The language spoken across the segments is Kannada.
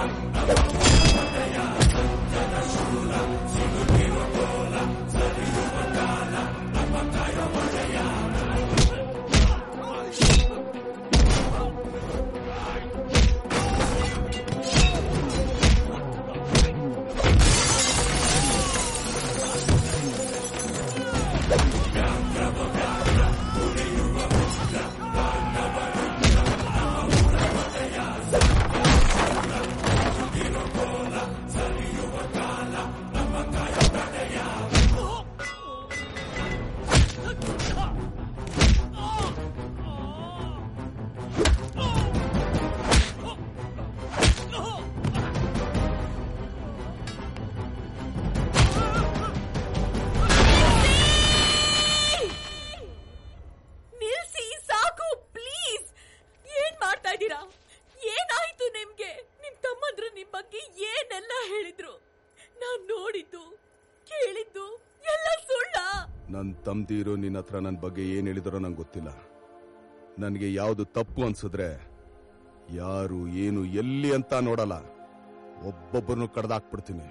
ನಿಲ್ಸಿ ಸಾಕು ಪ್ಲೀಸ್ ಏನ್ ಮಾಡ್ತಾ ಇದ್ದೀರಾ ಏನಾಯ್ತು ನಿಮ್ಗೆ ನಿಮ್ ತಮ್ಮಂದ್ರು ನಿಮ್ ಬಗ್ಗೆ ಏನೆಲ್ಲ ಹೇಳಿದ್ರು ನಾನ್ ನೋಡಿದ್ದು ಕೇಳಿದ್ದು ಎಲ್ಲ ಸುಳ್ಳ ನನ್ ತಮ್ದಿರು ನಿನ್ನ ಹತ್ರ ನನ್ನ ಬಗ್ಗೆ ಏನ್ ಹೇಳಿದ್ರೋ ನಂಗೆ ಗೊತ್ತಿಲ್ಲ ನನಗೆ ಯಾವುದು ತಪ್ಪು ಅನ್ಸಿದ್ರೆ ಯಾರು ಏನು ಎಲ್ಲಿ ಅಂತ ನೋಡಲ್ಲ ಒಬ್ಬೊಬ್ಬರನ್ನು ಕಡ್ದಾಕ್ಬಿಡ್ತೀನಿ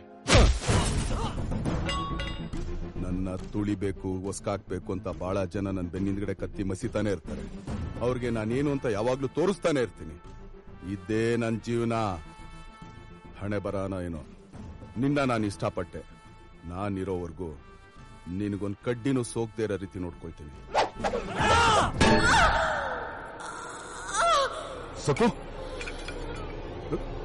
ನನ್ನ ತುಳಿಬೇಕು ಒಸ್ಕಾಕ್ಬೇಕು ಅಂತ ಬಹಳ ಜನ ನನ್ನ ಬೆನ್ನಿಂದ್ಗಡೆ ಕತ್ತಿ ಮಸಿತಾನೆ ಇರ್ತಾರೆ ಅವ್ರಿಗೆ ನಾನೇನು ಅಂತ ಯಾವಾಗ್ಲೂ ತೋರಿಸ್ತಾನೆ ಇರ್ತೀನಿ ಇದ್ದೇ ನನ್ನ ಜೀವನ ಹಣೆ ಬರಾನ ಏನೋ ನಿನ್ನ ನಾನು ಇಷ್ಟಪಟ್ಟೆ ನಾನಿರೋವರೆಗೂ ನಿನಗೊಂದು ಕಡ್ಡಿನೂ ಸೋಗ್ದೇ ಇರೋ ರೀತಿ ನೋಡ್ಕೊಳ್ತೀನಿ ಸಕು